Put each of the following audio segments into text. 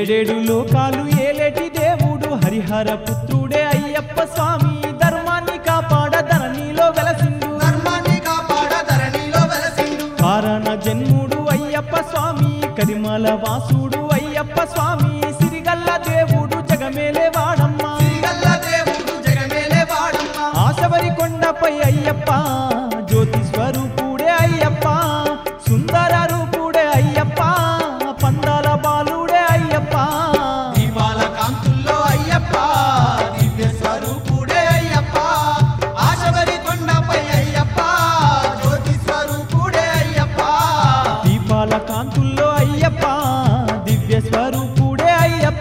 ఏడేడు లోకాలు ఏలేటి దేవుడు హరిహర పుత్రుడే అయ్యప్ప స్వామి ధర్మాన్ని కాపాడ ధరణిలో వెలసిండు ధర్మాన్ని కాపాడ ధరణిలో వెలసిండు కారణ జన్ముడు అయ్యప్ప స్వామి కరిమల వాసుడు అయ్యప్ప స్వామి సిరిగల్ల దేవుడు జగమేలే వాడమ్మా శ్రీగల్ల దేవుడు జగమేలే వాడమ్మ ఆశవరి కొండపై అయ్యప్ప జ్యోతి స్వరూపుడే అయ్యప్ప సుందర రూపుడే అయ్యప్ప పందాల బాలుడే అయ్యప్ప దీపాల కాంతుల్లో అయ్యప్ప దివ్య స్వరూపుడే అయ్యప్ప ఆశబరి కొండపై అయ్యప్ప జ్యోతి స్వరూపుడే అయ్యప్ప దీపాల కాంతుల్లో అయ్యప్ప దివ్య స్వరూపుడే అయ్యప్ప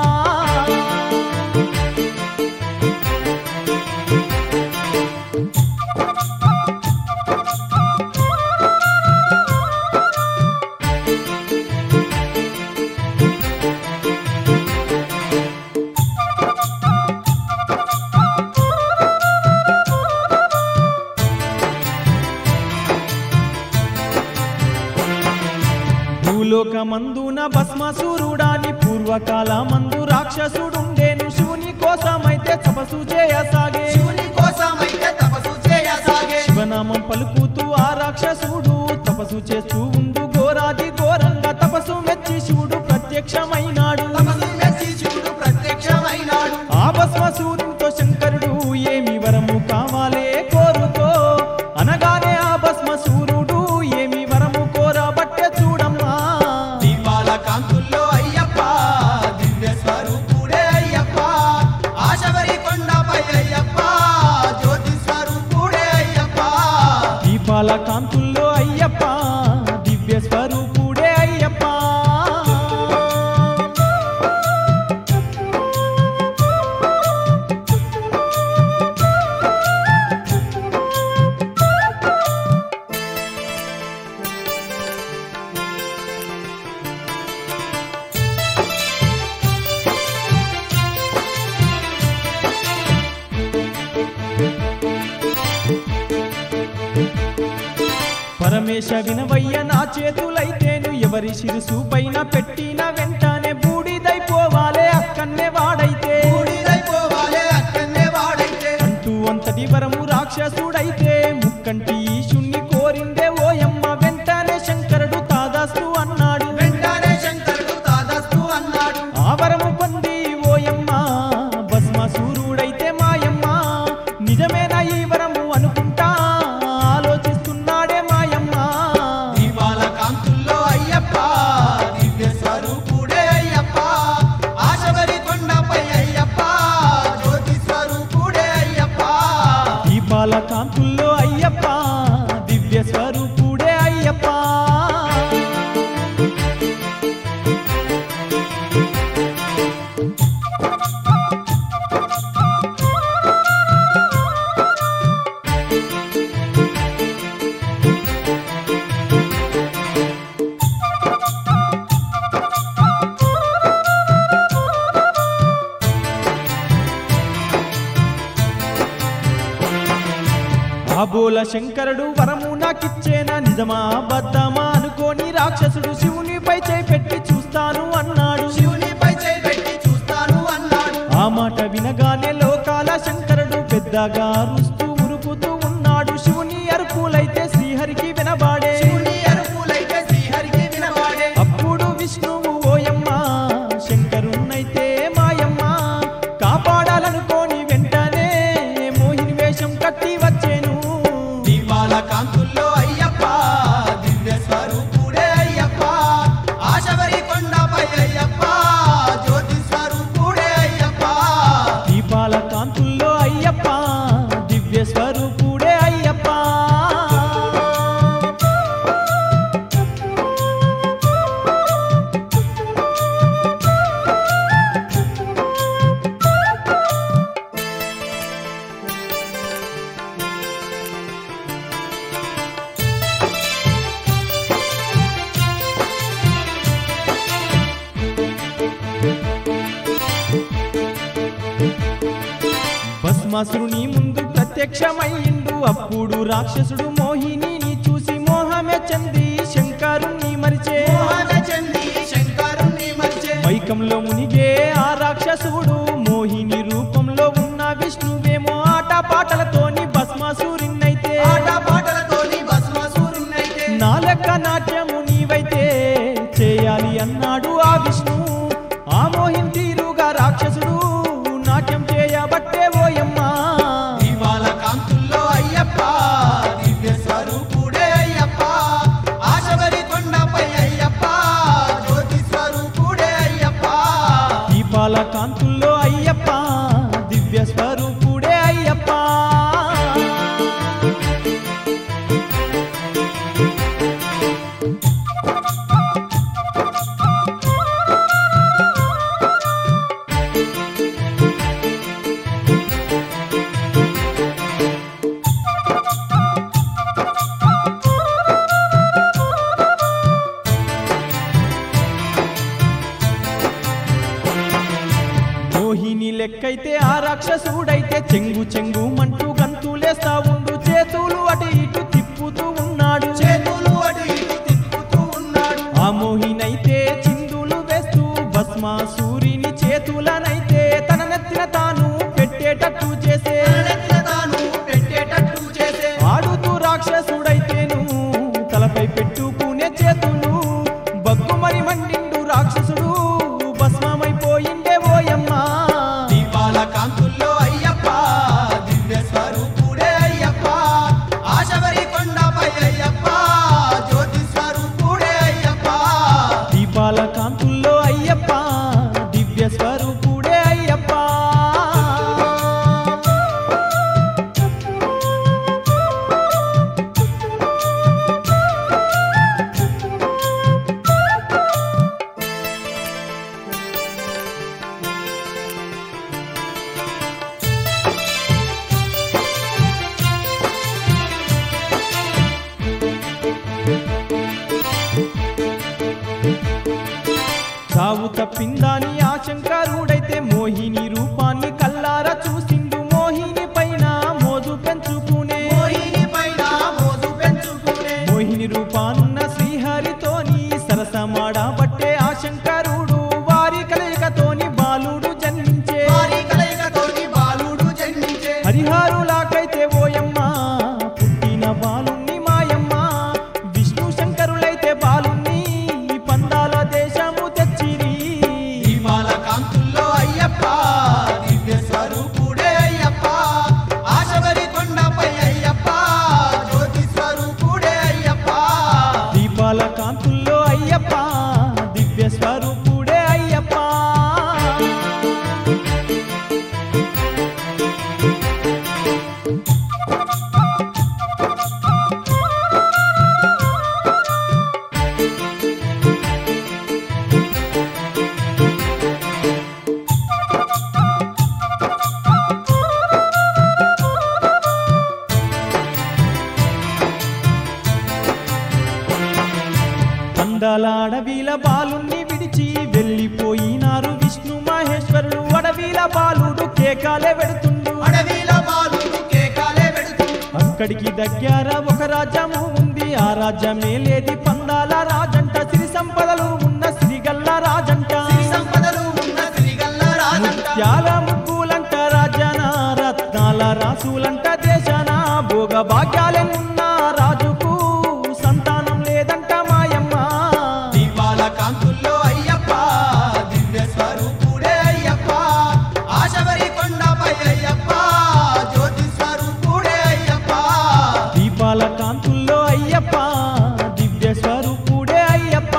భూలోకమందున భస్మసూరుడాని పూర్వకాల మందు రాక్షసుడుండేను శివుని కోసమైతే తపస్సు చేయసాగే శివుని కోసమైతే తపస్సు చేయసాగే శివనామం పలుకుతూ ఆ రాక్షసుడు తపస్సు చేస్తూ ఉండు ఘోరాది ఘోరంగా తపస్సు మెచ్చి శివుడు ప్రత్యక్షమైనాడు తపస్సు మెచ్చి శివుడు ప్రత్యక్షమైనాడు ఆ భస్మసూరునితో శంకరుడు ఏమి వరము కావాలే కోరుకో అనగానే ఆ భస్మసూరుడు ఏమి వరము కోరబట్టే చూడమ్మా దీపాల కాంతుల్లో అయ్యప్ప దివ్య స్వరూపుడే అయ్యప్ప ఆశబరి కొండపై అయ్యప్ప జ్యోతి స్వరూపుడే అయ్యప్ప దీపాల కాంతుల్లో అయ్యప్ప దివ్య స్వరూపుడే అయ్యప్ప పరమేశ వినవయ్య నా చేతులైతేను ఎవరి శిరుసు పైన పెట్టిన వెంటనే బూడిదైపోవాలే అక్కన్నే వాడైతే బూడిదైపోవాలే అక్కన్నే వాడైతే అంటూ అంతటి వరము రాక్షసుడైతే ముక్కంటి ఈశుణ్ణి కోరిందే ఓయమ్మ వెంటనే శంకరుడు తాదాస్తు అన్నాడు వెంటనే శంకరుడు తాదస్తు అన్నాడు ఆ వరము పొంది ఓయమ్మ భస్మాసురుడైతే మాయమ్మ నిజమేనా ఈ వరము అనుకుంటా ఆలోచిస్తున్నాడే మాయమ్మ దీపాల కాంతుల్లో అయ్యప్ప దివ్య స్వరూపుడే అయ్యప్ప ఆశబరి కొండపై అయ్యప్ప జ్యోతి స్వరూపుడే అయ్యప్ప దీపాల కాంతుల్లో అయ్యప్ప దివ్య స్వరూపుడే అయ్యప్ప ఆబోల శంకరుడు వరము నాకిచ్చేనా నిజమా అబద్ధమా అనుకోని రాక్షసుడు శివునిపై చేపెట్టి చూస్తాను అన్నాడు శివునిపై చేపెట్టి చూస్తాను అన్నాడు ఆ మాట వినగానే లోకాల శంకరుడు పెద్దగా అరుస్తూ ఉరుకుతూ ఉన్నాడు శివుని అరుపులైతే శ్రీహరికి వినబాడే శివుని అరుపులైతే శ్రీహరికి వినవాడే అప్పుడు విష్ణువు ఓయమ్మ శంకరున్నైతే మాయమ్మ కాపాడాలనుకోని వెంటనే మోహిని వేషం కట్టి వచ్చేను దీపాల కాంతుల్లో అయ్యప్ప దివ్య స్వరూపుడే అయ్యప్ప ఆశబరి కొండపై అయ్యప్ప జ్యోతి స్వరూపుడే అయ్యప్ప దీపాల కాంతుల్లో అయ్యప్ప దివ్య స్వరూపుడే అయ్యప్ప భస్మాసురుని ముందు ప్రత్యక్షమయ్యిండు అప్పుడు రాక్షసుడు మోహిని చూసి మోహమే చెంది శంకరుని మరిచే మోహన చంది శంకరుణ్ణి మరిచే మైకంలో పాటలతోని భస్మాసూరిన్నైతే ఆట పాటలతోని భస్మాసురున్నైతే నా లెక్క నాట్యము నీవైతే చేయాలి అన్నాడు ఆ విష్ణు ఆ మోహిన్ తీరుగా రాక్షసుడు నాట్యం చేయబట్టే ఓయమ్మా దీపాల కాంతుల్లో అయ్యప్ప దివ్య స్వరూపుడే అయ్యప్ప ఆశబరి కొండపై అయ్యప్ప జ్యోతి స్వరూపుడే అయ్యప్ప దీపాల కాంతుల్లో అయ్యప్ప దివ్య స్వరూపుడే అయ్యప్ప మోహిని లెక్కైతే ఆ రాక్షసుడైతే చెంగు చెంగు మంటూ గంతులేస్తా ఉండు చేతులు అటు ఇటు తిప్పుతూ ఉన్నాడు చేతులు అటు ఇటు తిప్పుతూ ఉన్నాడు ఆ మోహినైతే చిందులు వేస్తూ భస్మాసూరిని చేతులనైతే తన నెత్తిన తాను పెట్టేటట్టు చేసే తలనెత్తిన తాను పెట్టేటట్టు చేసే ఆడుతూ రాక్షసుడైతేను తలపై పెట్టుకునే చేతులు బగ్గుమని మండిండు రాక్షసుడు భస్మమైపోయిండే ఓయమ్మా దీపాల కాంతుల్లో అయ్యప్ప దివ్య స్వరూపుడే అయ్యప్ప ఆశబరి కొండపై అయ్యప్ప జ్యోతి స్వరూపుడే అయ్యప్ప దీపాల కాంతుల్లో అయ్యప్ప దివ్య స్వరూపుడే అయ్యప్ప చావు తప్పిందాని ఆ శంకరుడైతే మోహిని రూపాన్ని కల్లారా చూసిండు మోహిని పైన మోజు పెంచుకునే మోహిని పైన మోజు పెంచుకునే మోహిని రూపాన్న శ్రీహరితోని సరసమాడబట్టే ఆ శంకరుడు వారి కలయికతోని బాలుడు జన్మించే వారి కలయికతోని బాలుడు జన్మించే హరిహారులాకైతే ఓయమ్మ పుట్టిన బాలుణ్ణి మాయమ్మ విష్ణు శంకరులైతే బాలుణ్ణి పందాల దేశము తెచ్చిరి దీపాల కాంతుల్లో అయ్యప్ప దివ్య స్వరూపుడే అయ్యప్ప ఆశబరి కొండపై అయ్యప్ప జ్యోతి స్వరూపుడే అయ్యప్ప దీపాల కాంతుల్లో అయ్యప్ప దివ్య స్వరూపుడే అయ్యప్ప అందాల అడవిల బాలుణ్ణి విడిచి వెళ్ళిపోయినారు విష్ణు మహేశ్వరుడు అడవిల బాలుడు కేకాలే పెడుతుండు అడవిల బాలుడు కేకాలే పెడుతుంది అక్కడికి దగ్గర ఒక రాజ్యము ఉంది ఆ రాజ్యమే లేది పందాల రాజంట సిరి సంపదలు ఉన్న సిరిగల్ల రాజంట సిరి సంపదలు ఉన్న సిరిగల్ల రాజంట ముత్యాల ముగ్గులంట రాజన రత్నాల రాసులంట దేశన భోగ భాగ్యాలెన్నున్న రాజుకు సంతానం లేదంట మాయమ్మ దీపాల కాంతుల్లో అయ్యప్ప దివ్య స్వరూపుడే అయ్యప్ప ఆశబరి కొండపై అయ్యప్ప జ్యోతి స్వరూపుడే అయ్యప్ప దీపాల కాంతుల్లో అయ్యప్ప దివ్య స్వరూపుడే అయ్యప్ప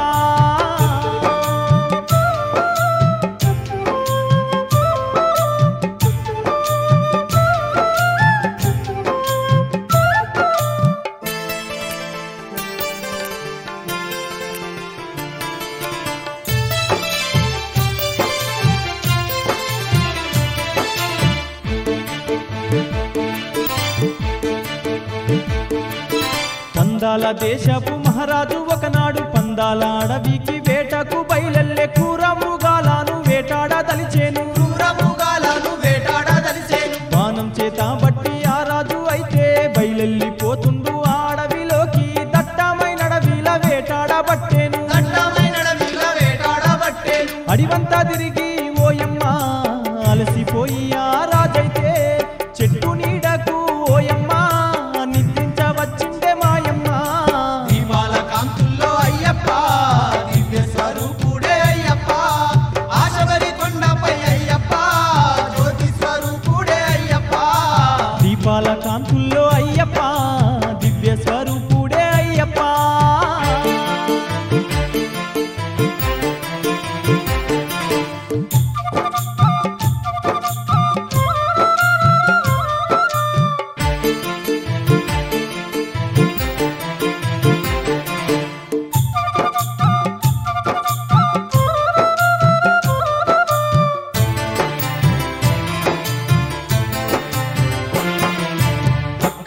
పందాల దేశపు మహారాజు ఒకనాడు పందాల అడవికి వేటకు బయలెల్లే కూర మృగాలను వేటాడ తలిచేను క్రూరముగాలను వేటాడదలిసేను బాణం చేత బట్టి ఆ రాజు అయితే బయలెల్లిపోతుండు ఆ అడవిలోకి దట్టమైన అడవిల వేటాడబట్టేను దట్టమైన అడవిలో వేటాడబట్టేను అడివంతా తిరిగి ఓయమ్మ అలసిపోయి ఆ రాజైతే చెట్టు నీడ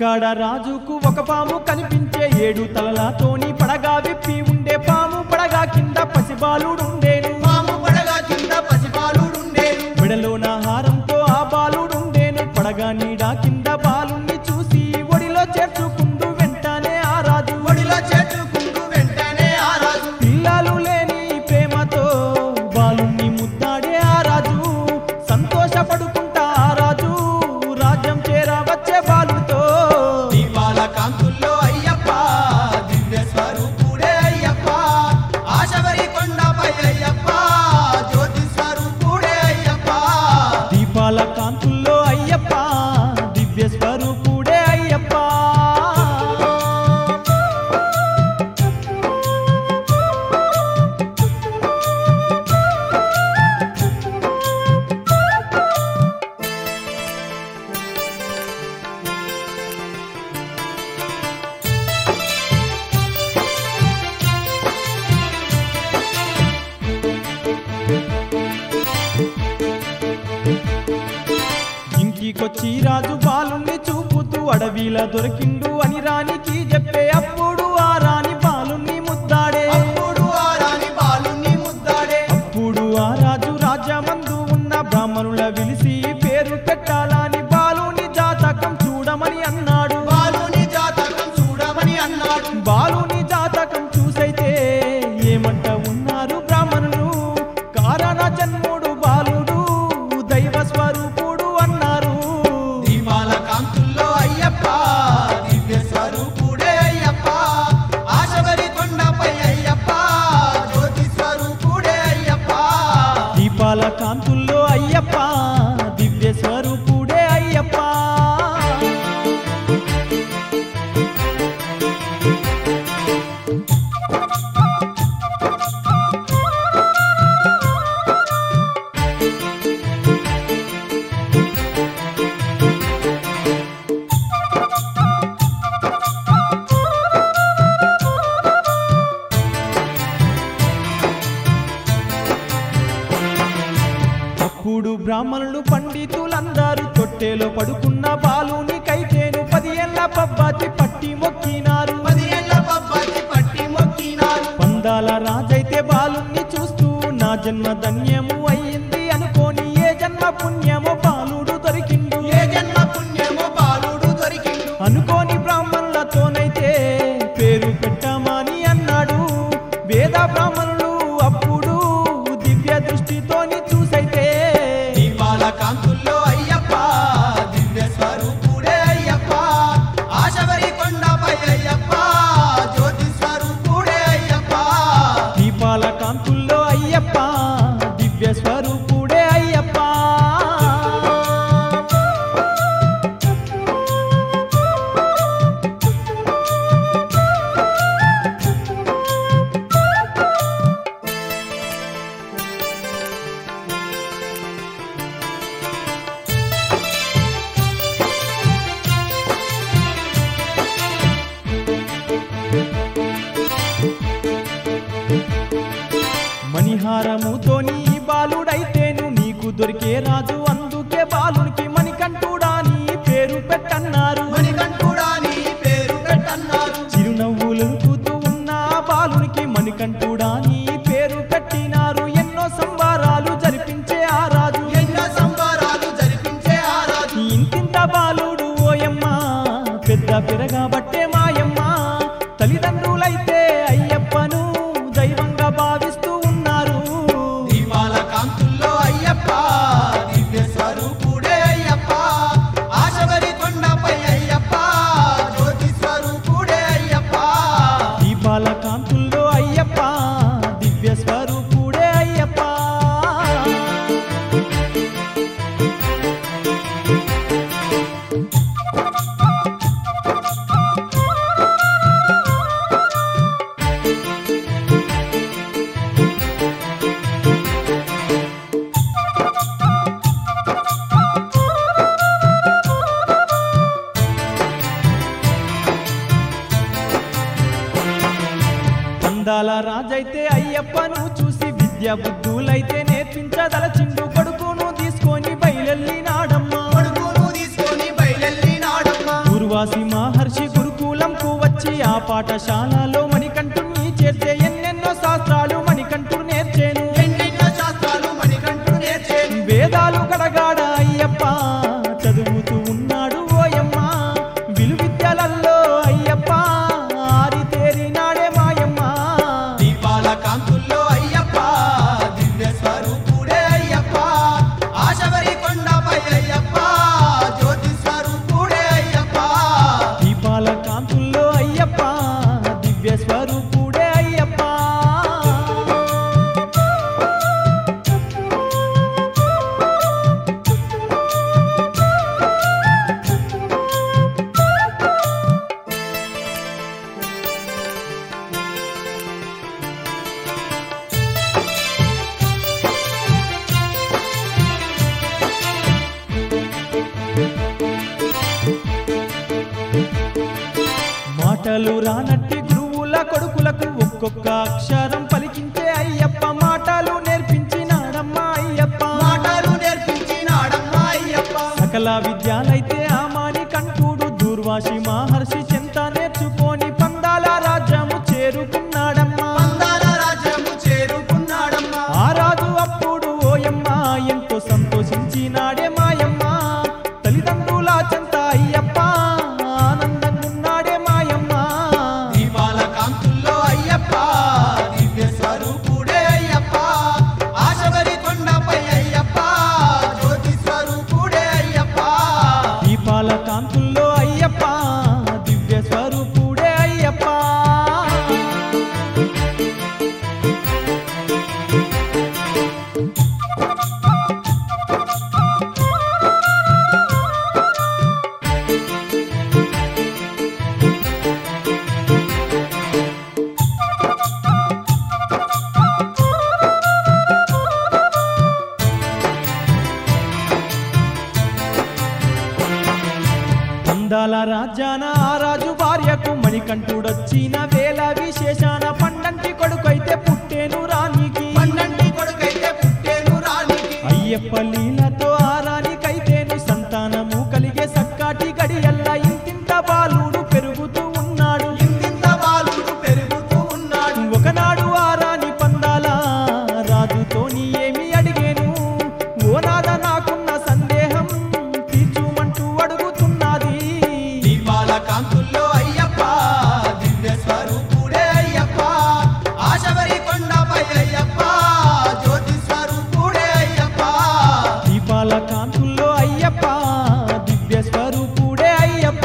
అక్కడ రాజుకు ఒక పాము కనిపించే ఏడు తలలతోని పడగా విప్పి ఉండే పాము పడగా కింద పసిబాలుడుండేను పాము పడగా కింద పసిపాలుడుండేను మెడలోన హారంతో ఆ బాలుడుండేను పడగా నీడ కింద బాలుణ్ణి చూసి ఒడిలో చేర్చుకుంటూ వెంటనే ఆ రాజు ఒడిలో చేర్చుకుంటూ వెంటనే ఆ రాజు పిల్లలు లేని ప్రేమతో బాలుణ్ణి ముద్దాడే ఆ రాజు సంతోషపడుకుంటా ఆ రాజు రాజ్యం చేరవచ్చే బాలుతో దీపాల కాంతుల్లో అయ్యప్ప దివ్య స్వరూపుడే అయ్యప్ప ఆశవరి కొండపై అయ్యప్ప జ్యోతి స్వరూపుడే అయ్యప్ప దీపాల కాంతుల్లో అయ్యప్ప దివ్య స్వరూపుడే అయ్యప్ప ఇంటికొచ్చి రాజు బాలుణ్ణి చూపుతూ అడవిలా దొరికిండు అని రానికి చెప్పే అప్పుడు ఆ రాణి బాలుణ్ణి ముద్దాడే అప్పుడు ఆ రాణి బాలుని ముద్దాడే అప్పుడు ఆ రాజు రాజ్యమందు ఉన్న బ్రాహ్మణుల విలిసి పేరు పెట్టాలని బాలుని జాతకం చూడమని అన్నాడు బాలుని జాతకం చూడమని అన్నాడు బాలుని జాతకం చూసైతే ఏమంట ఉన్నారు బ్రాహ్మణులు కారణ జన్ముడు బాలుడు దైవ స్వరూపుడు అన్నారు దీపాల కాంతుల్లో అయ్యప్ప దివ్య స్వరూపుడే అయ్యప్ప ఆశవరి కొండపై అయ్యప్ప జ్యోతి స్వరూపుడే అయ్యప్ప దీపాల కాంతుల్లో అయ్యప్ప దివ్య స్వరూపుడే అయ్యప్ప అప్పుడు బ్రాహ్మణులు పండితులందరూ తొట్టెలో పడుకున్న బాలుని కైతేను పది ఏళ్ళ పబ్బతి పట్టి మొక్కినారు పది ఏళ్ల పబ్బతి పట్టి మొక్కినారు పందాల రాజైతే బాలుణ్ణి చూస్తూ నా జన్మ ధన్యము అయ్యింది అనుకోని ఏ జన్మ పుణ్యమో బాలుడు దొరికిండు ఏ జన్మ పుణ్యమో బాలుడు దొరికిండు అనుకోని బ్రాహ్మణులతోనైతే పేరు పెట్టమని అన్నాడు వేద బ్రాహ్మణులు అప్పుడు దివ్య దృష్టితోని చూసైతే దీపాల కాంతుల్లో అయ్యప్ప దివ్య స్వరూపుడే అయ్యప్ప ఆశవరి కొండపై అయ్యప్ప జ్యోతి స్వరూపుడే అయ్యప్ప దీపాల కాంతుల్లో అయ్యప్ప దివ్య స్వరూపుడే అయ్యప్ప మణిహారముతోని ఈ బాలుడైతేను నీకు దొరికే రాజు అందుకే బాలునికి మణికంఠుడా నీ పేరు పెట్టన్నారు మణికంఠుడా నీ పేరు పెట్టన్నారు చిరునవ్వులు కూతూ ఉన్న ఆ బాలునికి మణికంఠుడా నీ పేరు పెట్టినారు ఎన్నో సంబారాలు జరిపించే ఆ రాజు ఎన్నో సంబరాలు జరిపించే ఆ రాజు ఇంతింత బాలుడు ఓయమ్మ పెద్ద పెరగబట్టే మాయమ్మ తల్లిదండ్రులైతే అయ్యప్పను దైవంగా భావిస్తూ ఉన్నారు దీపాల కాంతుల్లో అయ్యప్ప దివ్య స్వరూపుడే అయ్యప్ప ఆశవరి కొండపై అయ్యప్ప జ్యోతి స్వరూపుడే అయ్యప్ప దీపాల కాంతుల్లో అయ్యప్ప దివ్య స్వరూపుడే అయ్యప్ప అందాల రాజైతే అయ్యప్పను చూసి విద్య బుద్ధులైతే నేర్పించదలచిండు కొడుకును తీసుకొని బయలెళ్ళినాడమ్మా కొడుకును తీసుకొని బయలెళ్ళినాడమ్మ ఊర్వాసి మా పాఠశాలలో మణికంఠుని చేర్చే ఎన్నెన్నో శాస్త్రాలు మణికంఠుడు నేర్చేను ఎన్నెన్నో శాస్త్రాలు మణికంఠుడు నేర్చేను వేదాలు గడగాడ అయ్యప్ప చదువుతూ ఉన్నాడు ఓయమ్మ విలువిద్యలల్లో అయ్యప్ప ఆరితేరినాడే మాయమ్మ దీపాల కాంతుల్లో అయ్యప్ప దివ్య స్వరూపుడే అయ్యప్ప ఆశబరి కొండపై అయ్యప్ప జ్యోతి స్వరూపుడే అయ్యప్ప దీపాల కాంతుల్లో అయ్యప్ప దివ్య స్వరూపుడే అయ్యప్ప మాటలు రానట్టి గురువుల కొడుకులకు ఒక్కొక్క అక్షరం పలికించే అయ్యప్ప మాటలు నేర్పించినాడమ్మా అయ్యప్ప మాటలు నేర్పించినాడమ్మా అయ్యప్ప సకల విద్యాలైతే ఆ మాని కంటూడు దూర్వాసి మహర్షి చెంత నేర్చుకొని పందాల రాజ్యము చేరుకున్నాడమ్మా మందాల రాజ్యము చేరుకున్నాడమ్మా ఆ రాజు అప్పుడు ఓయమ్మ ఎంతో సంతోషించినాడే మాయమ్మ తల్లిదండ్రుల చెంత అయ్యప్ప ఆనందంగున్నాడే మాయమ్మ దీపాల కాంతుల్లో అయ్యప్ప దివ్య స్వరూపుడే అయ్యప్ప ఆశబరి కొండపై అయ్యప్ప జ్యోతి స్వరూపుడే అయ్యప్ప దీపాల కాంతుల్లో అయ్యప్ప దివ్య స్వరూపుడే అయ్యప్ప అందాల రాజ్యాన ఆ రాజు భార్యకు మణికంఠుడొచ్చిన వేళ విశేషాన పండంటి కొడుకైతే పుట్టేను రానికి పన్నంటి కొడుకైతే పుట్టేను రానికి అయ్యప్ప లీలతో ఆ రానికైతేను సంతానము కలిగే సక్కాటి గడియల్ల ఇంతింత బాలుడు పెరుగుతూ ఉన్నాడు ఇంతింత బాలుడు పెరుగుతూ ఉన్నాడు ఒకనాడు ఆ రాణి పందాల రాజుతోని ఏమి అడిగేను ఓ నాద నాకున్న సందేహం తీర్చుమంటూ అడుగుతున్నది దీపాల కాంతుల్లో అయ్యప్ప దివ్య స్వరూపుడే అయ్యప్ప ఆశబరి కొండపై అయ్యప్ప జ్యోతి స్వరూపుడే అయ్యప్ప దీపాల కాంతుల్లో అయ్యప్ప దివ్య స్వరూపుడే అయ్యప్ప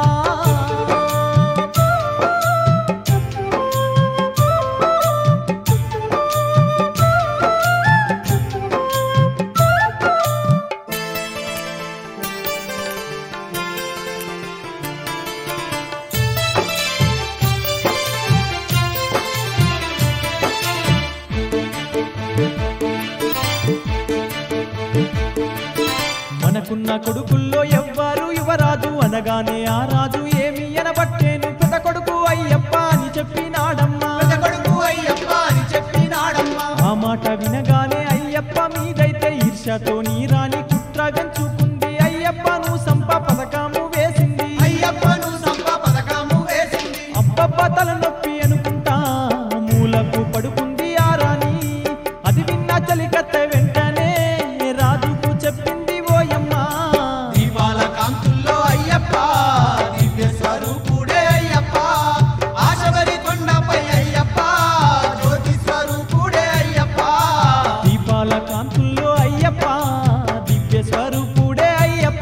మనకున్న కొడుకుల్లో ఎవ్వరు యువరాజు అనగానే ఆ రాజు ఏమి ఎనబట్టేను పెద్ద కొడుకు అయ్యప్ప అని చెప్పినాడమ్మా పెద్ద కొడుకు అయ్యప్ప అని చెప్పినాడమ్మా ఆ మాట వినగానే అయ్యప్ప మీదైతే ఈర్ష్యతో నీ రాణి కుట్ర గంచుకుంది అయ్యప్పను సంప పథకము వేసింది అయ్యప్పను సంప పథకము వేసింది అబ్బబ్బ తలనొప్పి అనుకుంటా మూలకు పడుకుంది ఆ రాణి అది విన్న చలికత్త వెంటనే రాజుకు చెప్పింది ఓయమ్మ దీపాల కాంతుల్లో అయ్యప్ప దివ్య స్వరూపుడే అయ్యప్ప ఆశబరి కొండపై అయ్యప్ప జ్యోతి స్వరూపుడే అయ్యప్ప దీపాల కాంతుల్లో అయ్యప్ప దివ్య స్వరూపుడే అయ్యప్ప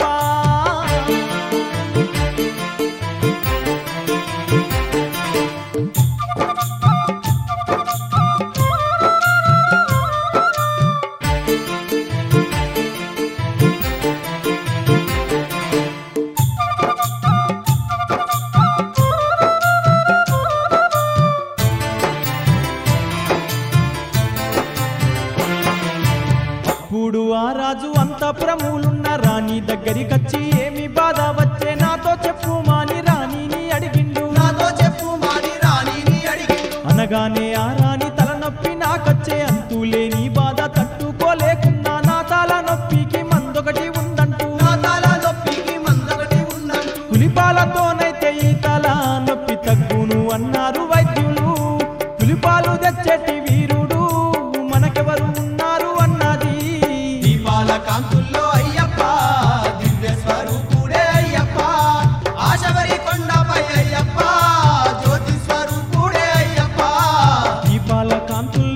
అప్పుడు ఆ రాజు అంతపురములున్న రాణి దగ్గరికచ్చి ఏమి బాధ వచ్చే నాతో చెప్పు మాని రాణిని అడిగిండు నాతో చెప్పు మాని రాణిని అడిగిండు అనగానే ఆ రాణి తలనొప్పి నాకచ్చే అంతులేని బాధ తట్టుకోలేకున్నా నా తల నొప్పికి మందొకటి ఉందంటూ నా తల నొప్పికి మందొకటి ఉందంటూ పులిపాలతోనైతే ఈ తల నొప్పి తగ్గును అన్న వరాలు తెచ్చేటి వీరుడు మనకెవరు ఉన్నారు అన్నది దీపాల కాంతుల్లో అయ్యప్ప దివ్య స్వరూపుడే అయ్యప్ప ఆశబరి కొండపై అయ్యప్ప జ్యోతి స్వరూపుడే అయ్యప్ప దీపాల కాంతుల్లో